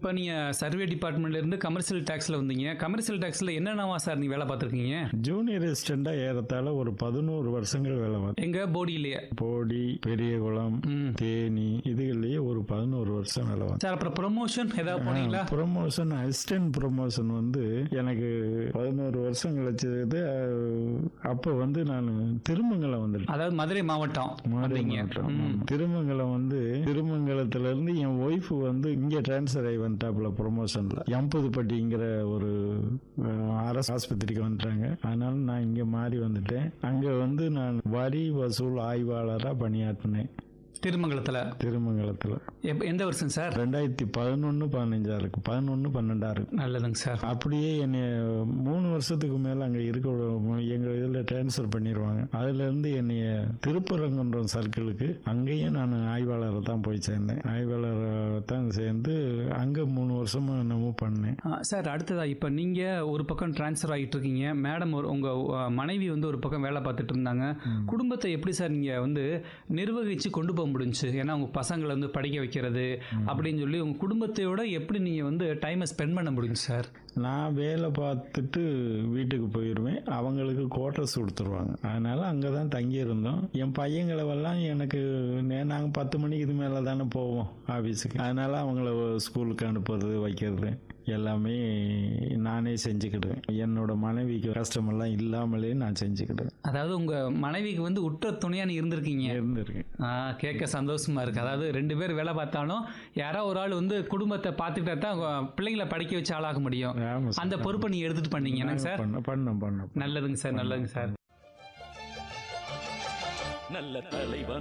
இப்போ நீங்கள் survey டிபார்ட்மெண்ட்லேருந்து commercial டேக்ஸில் வந்தீங்க கமர்ஷியல் டேக்ஸில் என்னென்னவா சார் நீங்கள் வேலை பார்த்துருக்கீங்க ஜூனியர் அசிஸ்டண்டாக ஏறத்தாழ ஒரு பதினோரு வருஷங்கள் வேலை பார்த்தேன் எங்கள் போடியிலேயே போடி பெரியகுளம் ம் தேனி இதுகள்லயே ஒரு பதினோரு வருஷம் வேலை பார்த்தேன் சார் அப்புறம் ப்ரொமோஷன் ஏதாவது போனீங்களா ப்ரொமோஷன் அசிஸ்டன்ட் ப்ரொமோஷன் வந்து எனக்கு பதினோரு வருஷம் கழிச்சது அஹ், அப்போ வந்து நான் திருமங்கலம் வந்துட்டேன் அதாவது மதுரை மாவட்டம் வந்தீங்க ம். திருமங்கலம் வந்து திருமங்கலத்துல இருந்து என் ஒய்ஃப் வந்து இங்க டிரான்ஸ்ஃபர் ஆகி வந்துட்டாப்புல ப்ரொமோஷன்ல எம்பதுப்பட்டிங்கிற ஒரு அஹ், அரசு ஆஸ்பத்திரிக்கு வந்துட்டாங்க அதனால நான் இங்க மாறி வந்துட்டேன் அங்க வந்து நான் வரி வசூல் ஆய்வாளராக பணியாற்றினேன் திருமங்கலத்தில் திருமங்கலத்துல எப்ப எந்த வருஷம் சார் ரெண்டாயிரத்தி பதினொன்று பதினஞ்சா இருக்கு பதினொன்று பன்னெண்டா இருக்கு நல்லதுங்க சார் அப்படியே என்னை மூணு வருஷத்துக்கு மேல அங்க இருக்க விட- எங்க இதுல டிரான்ஸ்ஃபர் பண்ணிடுவாங்க அதுல இருந்து என்னைய திருப்பரங்குன்றம் சர்க்கிளுக்கு அங்கேயும் நான் ஆய்வாளரை தான் போய் சேர்ந்தேன் ஆய்வாளரை தான் சேர்ந்து அங்க மூணு வருஷமா என்னமோ பண்ணேன் ஆ, சார் அடுத்ததா இப்போ நீங்கள் ஒரு பக்கம் ட்ரான்ஸ்ஃபர் ஆகிட்டு இருக்கீங்க மேடம் ஒரு உங்கள் மனைவி வந்து ஒரு பக்கம் வேலை பார்த்துட்டு இருந்தாங்க குடும்பத்தை எப்படி சார் நீங்கள் வந்து நிர்வகித்து கொண்டு போக முடிஞ்சுச்சு ஏன்னா உங்கள் பசங்களை வந்து படிக்க வைக்கிறது அப்படின்னு சொல்லி உங்கள் குடும்பத்தையோட எப்படி நீங்கள் வந்து டைமை ஸ்பெண்ட் பண்ண முடியும் சார் நான் வேலை பார்த்துட்டு வீட்டுக்கு போயிடுவேன் அவங்களுக்கு குவார்ட்டர்ஸ் கொடுத்துருவாங்க அதனால அங்கே தான் தங்கியிருந்தோம் என் பையங்களவெல்லாம் எனக்கு நாங்கள் பத்து மணிக்கு இது மேலே தானே போவோம் ஆஃபீஸுக்கு அதனால அவங்கள ஸ்கூலுக்கு அனுப்புறது வைக்கிறது எல்லாமே நானே செஞ்சுக்கிடுவேன் என்னோட மனைவிக்கு கஷ்டமெல்லாம் இல்லாமலே நான் செஞ்சுக்கிடுவேன் அதாவது உங்கள் மனைவிக்கு வந்து உற்ற துணையாக நீ இருந்திருக்கீங்க இருந்திருக்கேன் ஆ கேட்க சந்தோஷமா இருக்கு அதாவது ரெண்டு பேர் வேலை பார்த்தாலும் யாரோ ஒரு ஆள் வந்து குடும்பத்தை பார்த்துக்கிட்டா தான் அவங்க பிள்ளைங்களை படிக்க வச்சு ஆளாக முடியும் ஆமாம் சார் அந்த பொறுப்பை நீ எடுத்துட்டு பண்ணீங்க என்னங்க சார் பண்ண பண்ண பண்ண நல்லதுங்க சார் நல்லதுங்க சார் நல்ல தலைவன்